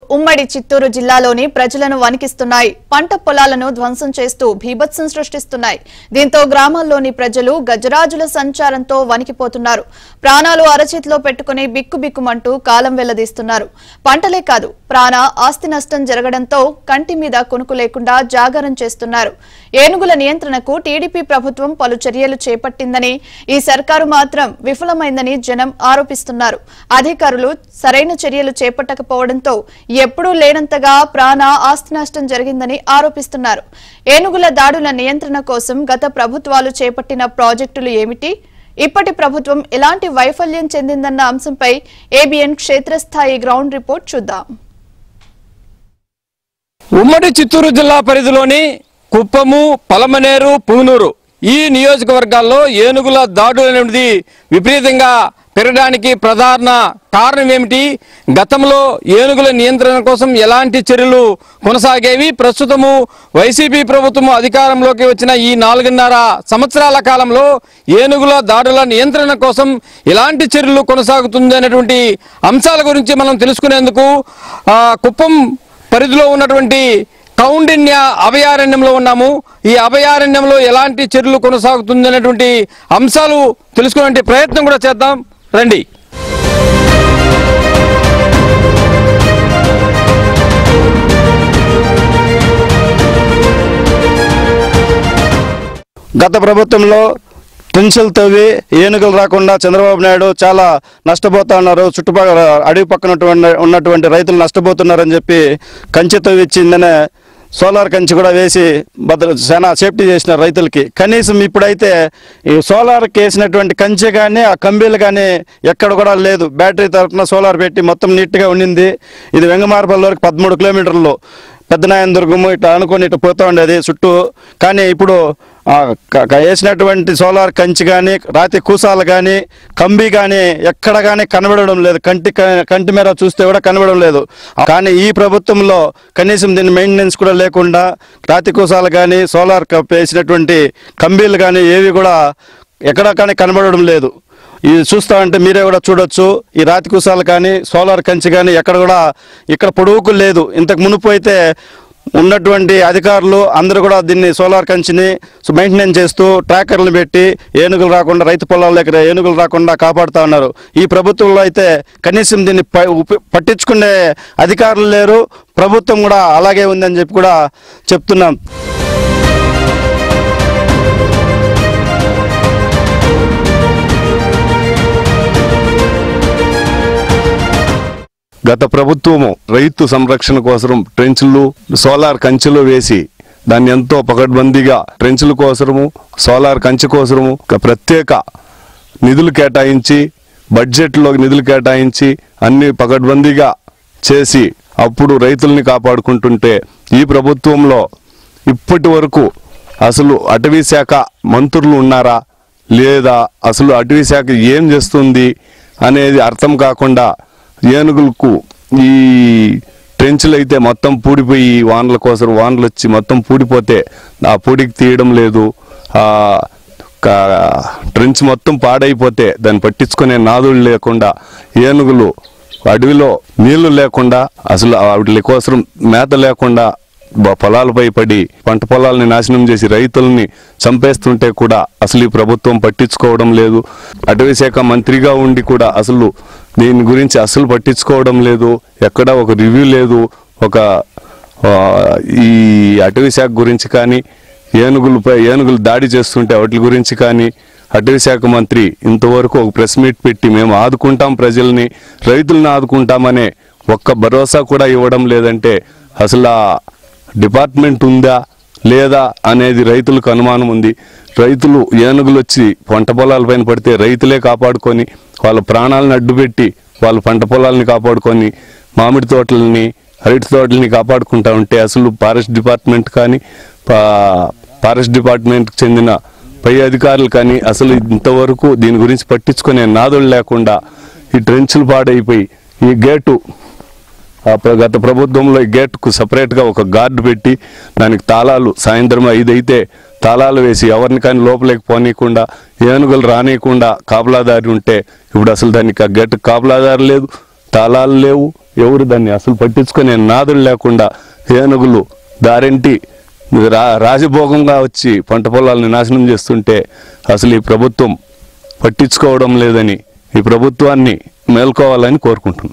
ఉమ్మడి చిత్తూరు జిల్లాలోని ప్రజలను వణికిస్తున్నాయి పంట పొలాలను ధ్వంసం చేస్తూ భీభత్సం సృష్టిస్తున్నాయి దీంతో గ్రామాల్లోని ప్రజలు గజరాజుల సంచారంతో వణికిపోతున్నారు ప్రాణాలు అరచేతిలో పెట్టుకుని బిక్కుబిక్కుమంటూ కాలం వెల్లదీస్తున్నారు పంటలే కాదు ప్రాణ ఆస్తి నష్టం జరగడంతో కంటి మీద కొనుకు లేకుండా జాగారం చేస్తున్నారు ఏనుగుల నియంత్రణకు టీడీపీ ప్రభుత్వం పలు చర్యలు చేపట్టిందని ఈ సర్కారు మాత్రం విఫలమైందని జనం ఆరోపిస్తున్నారు అధికారులు సరైన చర్యలు చేపట్టకపోవడంతో ఎప్పుడూ లేనంతగా ప్రాణ ఆస్తి నష్టం జరిగిందని ఆరోపిస్తున్నారు ఏనుగుల దాడుల నియంత్రణ కోసం గత ప్రభుత్వాలు చేపట్టిన ప్రాజెక్టులు ఏమిటి ఇప్పటి ప్రభుత్వం ఎలాంటి వైఫల్యం చెందిందన్న అంశంపై ఏబిఎన్ క్షేత్రస్థాయి గ్రౌండ్ రిపోర్ట్ చూద్దాం ఉమ్మడి చిత్తూరు జిల్లా పరిధిలోని కుప్పము పలమనేరు పుంగనూరు ఈ నియోజకవర్గాల్లో ఏనుగుల దాడులు అనేది విపరీతంగా పెరగడానికి ప్రధాన కారణం ఏమిటి గతంలో ఏనుగుల నియంత్రణ కోసం ఎలాంటి చర్యలు కొనసాగేవి ప్రస్తుతము వైసీపీ ప్రభుత్వం అధికారంలోకి వచ్చిన ఈ నాలుగున్నర సంవత్సరాల కాలంలో ఏనుగుల దాడుల నియంత్రణ కోసం ఎలాంటి చర్యలు కొనసాగుతుంది అనేటువంటి అంశాల గురించి మనం తెలుసుకునేందుకు ఆ, కుప్పం పరిధిలో ఉన్నటువంటి కౌండిన్య అభయారణ్యంలో ఉన్నాము ఈ అభయారణ్యంలో ఎలాంటి చర్యలు కొనసాగుతుంది అనేటువంటి అంశాలు తెలుసుకునే ప్రయత్నం కూడా చేద్దాం రండి గత ప్రభుత్వంలో ట్రెన్సులు తవ్వి ఏనుగులు రాకుండా చంద్రబాబు నాయుడు చాలా నష్టపోతా ఉన్నారు చుట్టుపక్కల అడవి పక్కన ఉన్నటువంటి- ఉన్నటువంటి రైతులు నష్టపోతున్నారని చెప్పి కంచె తవ్వి ఇచ్చిందనే సోలార్ కంచి కూడా వేసి భద్ర చాలా సేఫ్టీ చేసిన రైతులకి కనీసం ఇప్పుడైతే ఈ సోలార్కి వేసినటువంటి కంచె కానీ ఆ కంబీలు కానీ ఎక్కడ కూడా లేదు బ్యాటరీ తరఫున సోలార్ పెట్టి మొత్తం నీట్గా ఉండింది ఇది వెంగమారపల్లి వరకు పదమూడు కిలోమీటర్లు పెద్దనాయన దుర్గము ఇట్లా అనుకొని ఇట్లా పోతూ ఉండేది చుట్టూ కానీ ఇప్పుడు ఆ, క- క- వేసినటువంటి సోలార్ కంచి కానీ రాతి కూసాలు కానీ కంబి కానీ ఎక్కడ కానీ కనబడడం లేదు కంటి క- కంటి మేర చూస్తే కూడా కనబడడం లేదు కానీ ఈ ప్రభుత్వంలో కనీసం దీని మెయింటెనెన్స్ కూడా లేకుండా రాతి కూసాలు కానీ సోలార్ క- వేసినటువంటి కంబీలు కానీ ఏవి కూడా ఎక్కడ కానీ కనబడడం లేదు ఇది చూస్తా ఉంటే మీరే కూడా చూడొచ్చు ఈ రాతి కుసాలు కానీ సోలార్ కంచి కానీ ఎక్కడ కూడా ఇక్కడ పొడవుకు లేదు ఇంతకు మునుపు అయితే ఉన్నటువంటి అధికారులు అందరూ కూడా దీన్ని సోలార్ కంచిని మెయింటెనెన్స్ చేస్తూ ట్రాకర్లు పెట్టి ఏనుగులు రాకుండా రైతు పొలాల దగ్గర ఏనుగులు రాకుండా కాపాడుతా ఉన్నారు ఈ ప్రభుత్వంలో అయితే కనీసం దీన్ని ప- ఉప- పట్టించుకునే అధికారులు లేరు ప్రభుత్వం కూడా అలాగే ఉందని చెప్పి కూడా చెప్తున్నాం గత ప్రభుత్వము రైతు సంరక్షణ కోసం ట్రెంచ్లు సోలార్ కంచెలు వేసి దాన్ని ఎంతో పకడ్బందీగా ట్రెంచ్ల కోసము సోలార్ కంచె కోసము ఒక ప్రత్యేక నిధులు కేటాయించి బడ్జెట్లో నిధులు కేటాయించి అన్ని పకడ్బందీగా చేసి అప్పుడు రైతుల్ని కాపాడుకుంటుంటే ఈ ప్రభుత్వంలో ఇప్పటి వరకు అసలు అటవీ శాఖ మంత్రులు ఉన్నారా లేదా అసలు అటవీ శాఖ ఏం చేస్తుంది అనేది అర్థం కాకుండా ఏనుగులకు ఈ ట్రెంచ్లు అయితే మొత్తం పూడిపోయి వానల కోసం వానలు వచ్చి మొత్తం పూడిపోతే ఆ పూడికి తీయడం లేదు ఆ క- ట్రెంచ్ మొత్తం పాడైపోతే దాన్ని పట్టించుకునే నాదులు లేకుండా ఏనుగులు అడవిలో నీళ్లు లేకుండా అసలు వాటి కోసం మేత లేకుండా బ- పొలాలపై పడి పంట పొలాలని నాశనం చేసి రైతుల్ని చంపేస్తుంటే కూడా అసలు ఈ ప్రభుత్వం పట్టించుకోవడం లేదు అటవీ శాఖ మంత్రిగా ఉండి కూడా అసలు దీని గురించి అసలు పట్టించుకోవడం లేదు ఎక్కడ ఒక రివ్యూ లేదు ఒక ఆ, ఈ అటవీ శాఖ గురించి కానీ ఏనుగులపై ఏనుగులు దాడి చేస్తుంటే వాటి గురించి కానీ అటవీ శాఖ మంత్రి ఇంతవరకు ఒక ప్రెస్ మీట్ పెట్టి మేము ఆదుకుంటాం ప్రజల్ని రైతులను ఆదుకుంటామనే ఒక్క భరోసా కూడా ఇవ్వడం లేదంటే అసలు ఆ డిపార్ట్మెంట్ ఉందా లేదా అనేది రైతులకు అనుమానం ఉంది రైతులు ఏనుగులు వచ్చి పంట పొలాలపైన పడితే రైతులే కాపాడుకొని వాళ్ళ ప్రాణాలను అడ్డుపెట్టి వాళ్ళ పంట పొలాలని కాపాడుకొని మామిడి తోటలని అరటి తోటలని కాపాడుకుంటా ఉంటే అసలు ఫారెస్ట్ డిపార్ట్మెంట్ కానీ పా- ఫారెస్ట్ డిపార్ట్మెంట్కి చెందిన పై అధికారులు కానీ అసలు ఇంతవరకు దీని గురించి పట్టించుకునే నాదులు లేకుండా ఈ ట్రెంచ్లు పాడైపోయి ఈ గేటు ఆ ప్ర- గత ప్రభుత్వంలో ఈ గేట్కు సపరేట్గా ఒక గార్డు పెట్టి దానికి తాళాలు సాయంత్రం ఐదు అయితే తాళాలు వేసి ఎవరిని కానీ లోపలికి పోనీయకుండా ఏనుగులు రానియకుండా కాపలాదారి ఉంటే ఇప్పుడు అసలు దానికి ఆ గేట్ కాపలాదారు లేదు తాళాలు లేవు ఎవరు దాన్ని అసలు పట్టించుకునే నాదులు లేకుండా ఏనుగులు దారింటి రా రాజభోగంగా వచ్చి పంట పొలాలను నాశనం చేస్తుంటే అసలు ఈ ప్రభుత్వం పట్టించుకోవడం లేదని ఈ ప్రభుత్వాన్ని మేల్కోవాలని కోరుకుంటున్నాను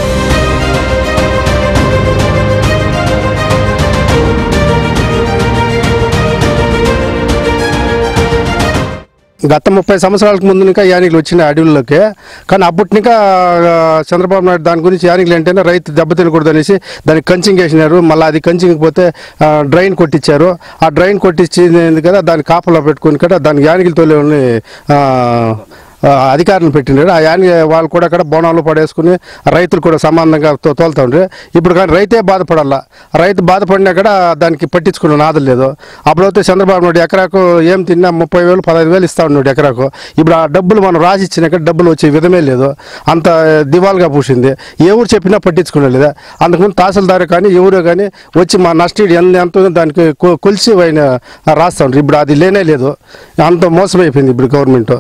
గత ముప్పై సంవత్సరాలకు ముందు ఇంకా యానికలు వచ్చిన అడవుల్లోకి కానీ అప్పటి ఇంకా ఆ, చంద్రబాబు నాయుడు దాని గురించి యానికలు అంటేనే రైతు దెబ్బతినకూడదు అనేసి దానికి కంచింగ్ వేసినారు మళ్ళీ అది కంచింగ్ పోతే ఆ, డ్రైన్ కొట్టించారు ఆ డ్రైన్ కొట్టించింది కదా దాన్ని కాపలా పెట్టుకుని కదా దానికి యానికలు తోలేని అధికారులను పెట్టినారు ఆ యాని వాళ్ళు కూడా అక్కడ బోనాలు పడేసుకుని రైతులు కూడా సమానంగా తో- తోలుతా ఉండ్రి ఇప్పుడు కానీ రైతే బాధపడాల రైతు బాధపడినా కూడా దానికి పట్టించుకున్న నాదం లేదు అప్పుడైతే చంద్రబాబు నాయుడు ఎకరాకు ఏం తిన్నా ముప్పై వేలు పదహైదు వేలు ఇస్తా ఉన్నాడు ఎకరాకు ఇప్పుడు ఆ డబ్బులు మనం రాసి ఇచ్చినాక డబ్బులు వచ్చే విధమే లేదు అంత దివాలుగా పూసింది ఎవరు చెప్పినా పట్టించుకునే లేదా అందుకని తహసీల్దార్ కానీ ఎవరు కానీ వచ్చి మా నష్టం ఎంత ఎంత ఉందో దానికి కొ- కొలిసి ఆయన రాస్తా ఉంటారు ఇప్పుడు అది లేనే లేదు అంత మోసమైపోయింది ఇప్పుడు గవర్నమెంట్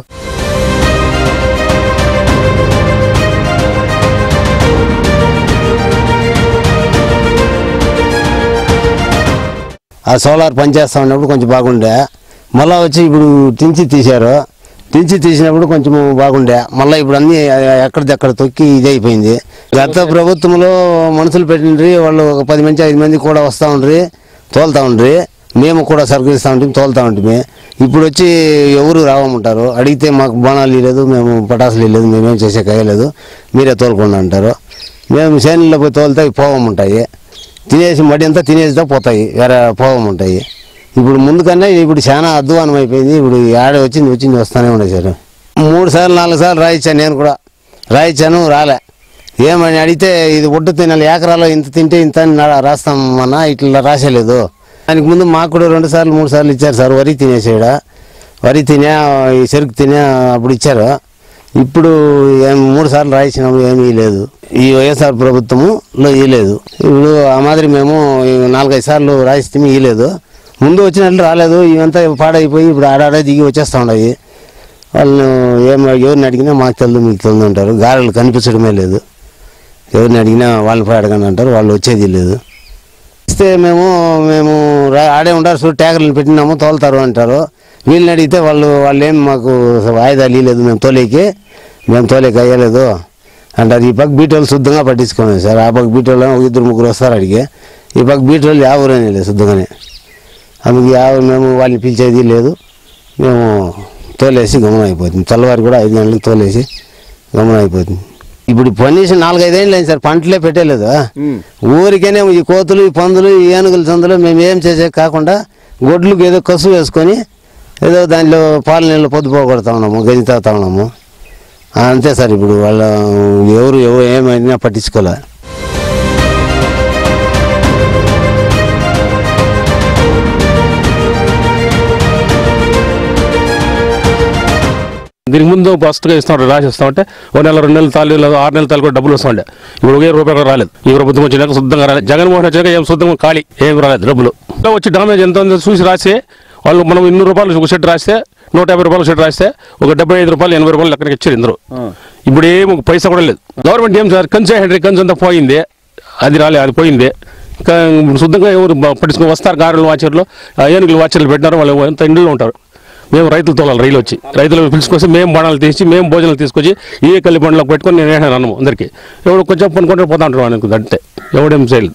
ఆ సోలార్ పనిచేస్తా ఉన్నప్పుడు కొంచెం బాగుండే మళ్ళీ వచ్చి ఇప్పుడు తించి తీశారు తించి తీసినప్పుడు కొంచెం బాగుండే మళ్ళీ ఇప్పుడు అన్ని ఎక్కడిదెక్కడ తొక్కి ఇది అయిపోయింది గత ప్రభుత్వంలో మనుషులు పెట్టిండ్రి వాళ్ళు ఒక పది మంది ఐదు మంది కూడా వస్తూ ఉండ్రి తోలుతా ఉండ్రి మేము కూడా సర్కరిస్తూ ఉంటాం తోలుతా ఉంటుంది ఇప్పుడు వచ్చి ఎవరు రావమంటారు అడిగితే మాకు బోనాలు ఇవ్వలేదు మేము పటాసులు ఇవ్వలేదు మేమేం చేసే కయ్యలేదు మీరే తోలుకోండి అంటారు మేము చేనుల్లో పోయి తోలితే అవి పోవమంటాయి తినేసి మడి అంతా తినేసిదా పోతాయి వేరే పోవం ఉంటాయి ఇప్పుడు ముందు కన్నా ఇప్పుడు చాలా అధ్వానం అయిపోయింది ఇప్పుడు ఆడ వచ్చింది వచ్చింది వస్తానే ఉన్నాయి సార్ మూడు సార్లు నాలుగు సార్లు రాయించాను నేను కూడా రాయించాను రాలే ఏమని అడిగితే ఇది ఒడ్డు తినాలి ఏకరాలో ఇంత తింటే ఇంత అని నా- రాస్తాం అన్న ఇట్లా రాసేలేదు దానికి ముందు మాకు కూడా రెండు సార్లు మూడు సార్లు ఇచ్చారు సార్ వరి తినేసాడ వరి తినే ఈ చెరుకు తినే అప్పుడు ఇచ్చారు ఇప్పుడు ఏం మూడు సార్లు రాయించినాము ఏమీ లేదు ఈ వైఎస్ఆర్ ప్రభుత్వములో ఇవ్వలేదు ఇప్పుడు ఆ మాదిరి మేము ఈ నాలుగైదు సార్లు రాయిస్తే ఇవ్వలేదు ముందు వచ్చినట్లు రాలేదు ఇవంతా పాడైపోయి ఇప్పుడు ఆడాడే దిగి వచ్చేస్తూ ఉన్నాయి వాళ్ళు ఏం ఎవరిని అడిగినా మాకు తెలియదు మీకు తెలియదు అంటారు గారెలు కనిపించడమే లేదు ఎవరిని అడిగినా వాళ్ళని పోయి అడగండి అంటారు వాళ్ళు వచ్చేది లేదు ఇస్తే మేము మేము రా- ఆడే ఉంటారు చూడు ట్యాగర్లను పెట్టినాము తోలుతారు అంటారు వీళ్ళని అడిగితే వాళ్ళు వాళ్ళు ఏం మాకు వాయిదాలు ఇవ్వలేదు మేము తోలేకి మేము తోలేకి అయ్యలేదు అంటారు ఈ పక్క బీటోళ్ళు శుద్ధంగా పట్టించుకోలేదు సార్ ఆ పక్క బీటోళ్ళు ఒక ఇద్దరు ముగ్గురు వస్తారు అడిగి ఈ పక్క బీటోళ్ళు యావరని లేదు శుద్ధంగానే అందుకు యావ మేము వాళ్ళని పిలిచేది లేదు మేము తోలేసి గమనం అయిపోతుంది తెల్లవారు కూడా ఐదు గంటలకు తోలేసి గమనం అయిపోతుంది ఇప్పుడు పనిచేసి నాలుగైదేళ్ళు అయింది సార్ పంటలే పెట్టలేదు ఊరికేనే ఈ కోతులు ఈ పందులు ఈ ఏనుగుల సందులో మేము ఏం చేసే కాకుండా గొడ్లకు ఏదో కసు వేసుకొని ఏదో దానిలో పాల నీళ్ళు పొద్దుపోగొడతా ఉన్నాము గది తాగుతా ఉన్నాము అంతే సార్ ఇప్పుడు వాళ్ళ ఎవరు ఎవరు ఏమైనా పట్టించుకోలే దీనికి ముందు ఫస్ట్గా ఇస్తాడు రాసిస్తా ఉంటే ఓ నెల రెండు నెలల తాళ్ళు లేదా ఆరు నెలల తాళ్ళు కూడా డబ్బులు వస్తుండే ఇప్పుడు ఒకే రూపాయి కూడా రాలేదు ఈ ప్రభుత్వం వచ్చినాక శుద్ధంగా రాలేదు జగన్మోహన్ వచ్చాక ఏం శుద్ధంగా ఖాళీ ఏం రాలేదు డబ్బులు ఇలా వచ్చి డామేజ్ ఎంత ఉందో చూసి రాసి వాళ్ళు మనం ఇన్ని రూపాయలు ఒక సెట్ రాస్తే నూట యాభై రూపాయలు సెట్ రాస్తే ఒక డెబ్బై ఐదు రూపాయలు ఎనభై రూపాయలు ఎక్కడికి ఇచ్చారు ఇందరూ ఇప్పుడు ఏం ఒక పైసా కూడా లేదు గవర్నమెంట్ ఏం సార్ కంచె హెండ్రీ కంచె అంతా పోయింది అది రాలే అది పోయింది ఇంకా శుద్ధంగా ఎవరు బ- పట్టించుకుని వస్తారు గారెలు వాచర్లు ఆ ఏనుగులు వాచర్లు పెట్టినారు వాళ్ళు ఎంత ఇండ్లో ఉంటారు మేము రైతులు తోలాలి రైలు వచ్చి రైతులు పిలుచుకొచ్చి మేము బాణాలు తీసి మేము భోజనాలు తీసుకొచ్చి ఏ కల్లి బండ్లకు పెట్టుకొని నేను వేసాను అన్నము అందరికి ఎవడు కొంచెం పనుకుంటే పోతా ఉంటారు అనుకుంది అంటే ఎవడేం చేయలేదు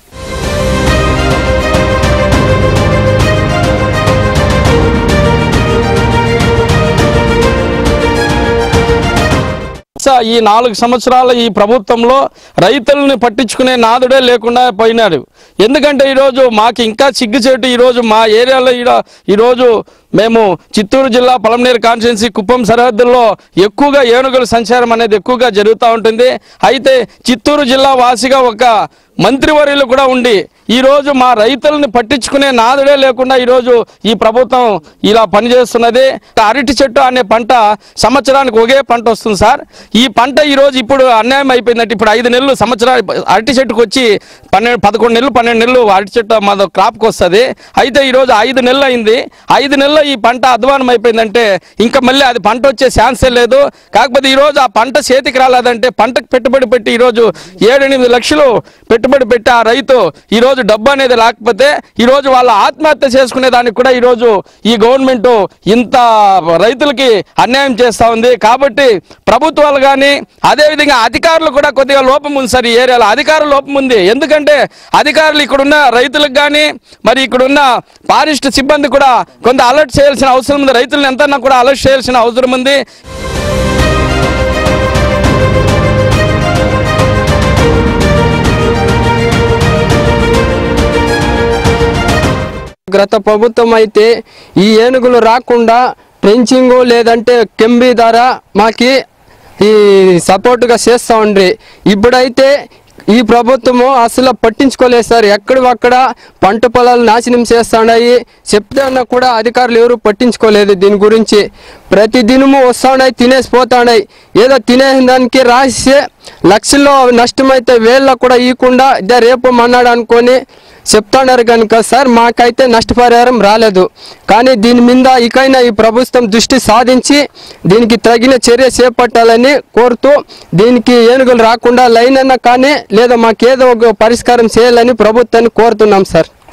స- ఈ నాలుగు సంవత్సరాల ఈ ప్రభుత్వంలో రైతుల్ని పట్టించుకునే నాదుడే లేకుండా పోయినాడు ఎందుకంటే ఈరోజు మాకు ఇంకా సిగ్గుచేటు ఈరోజు మా ఏరియాలో ఈడ ఈరోజు మేము చిత్తూరు జిల్లా పలమనేరు కాన్స్టిట్యున్సీ కుప్పం సరిహద్దుల్లో ఎక్కువగా ఏనుగుల సంచారం అనేది ఎక్కువగా జరుగుతూ ఉంటుంది అయితే చిత్తూరు జిల్లా వాసిగా ఒక మంత్రివర్యులు కూడా ఉండి ఈరోజు మా రైతుల్ని పట్టించుకునే నాదుడే లేకుండా ఈరోజు ఈ ప్రభుత్వం ఇలా పనిచేస్తున్నది అరటి చెట్టు అనే పంట సంవత్సరానికి ఒకే పంట వస్తుంది సార్ ఈ పంట ఈరోజు ఇప్పుడు అన్యాయం అయిపోయిందంటే ఇప్పుడు ఐదు నెలలు సంవత్సరాలు అరటి చెట్టుకు వచ్చి పన్నెండు పదకొండు నెలలు పన్నెండు నెలలు అరటి చెట్టు మా క్రాప్కి వస్తుంది అయితే ఈరోజు ఐదు నెలలు అయింది ఐదు నెలలు ఈ పంట అధ్వానం అయిపోయిందంటే ఇంకా మళ్ళీ అది పంట వచ్చే ఛాన్సే లేదు కాకపోతే ఈ రోజు ఆ పంట చేతికి రాలేదంటే పంటకు పెట్టుబడి పెట్టి ఈ రోజు ఏడు ఎనిమిది లక్షలు పెట్టుబడి పెట్టి ఆ రైతు ఈ రోజు డబ్బు అనేది లేకపోతే ఈ రోజు వాళ్ళ ఆత్మహత్య చేసుకునే దానికి కూడా ఈ రోజు ఈ గవర్నమెంట్ ఇంత రైతులకి అన్యాయం చేస్తా ఉంది కాబట్టి ప్రభుత్వాలు కానీ అదేవిధంగా అధికారులు కూడా కొద్దిగా లోపం ఉంది సార్ ఈ ఏరియాలో అధికారుల లోపం ఉంది ఎందుకంటే అధికారులు ఇక్కడున్న రైతులకు కానీ మరి ఇక్కడున్న ఫారెస్ట్ సిబ్బంది కూడా కొంత అలర్ట్ చేయాల్సిన అవసరం ఉంది రైతులను ఎంత కూడా అలర్ట్ చేయాల్సిన అవసరం ఉంది గత ప్రభుత్వం అయితే ఈ ఏనుగులు రాకుండా ట్రెంచింగ్ లేదంటే కెంబి ద్వారా మాకి ఈ సపోర్ట్గా చేస్తూ ఉండ్రి ఇప్పుడైతే ఈ ప్రభుత్వము అసలు పట్టించుకోలేదు సార్ ఎక్కడక్కడ పంట పొలాలు నాశనం చేస్తున్నాయి చెప్తాన్నా కూడా అధికారులు ఎవరు పట్టించుకోలేదు దీని గురించి ప్రతి దినము వస్తున్నాయి తినేసి పోతున్నాయి ఏదో తినేసిన దానికి రాసి లక్షల్లో నష్టమైతే వేళ్ళ కూడా ఇవ్వకుండా ఇదే రేపు మన్నాడు అనుకొని చెప్తున్నారు కనుక సార్ మాకైతే నష్టపరిహారం రాలేదు కానీ దీని మీద ఇకైనా ఈ ప్రభుత్వం దృష్టి సాధించి దీనికి తగిన చర్య చేపట్టాలని కోరుతూ దీనికి ఏనుగులు రాకుండా లైన్ అన్నా కానీ లేదా మాకేదో ఒక పరిష్కారం చేయాలని ప్రభుత్వాన్ని కోరుతున్నాం సార్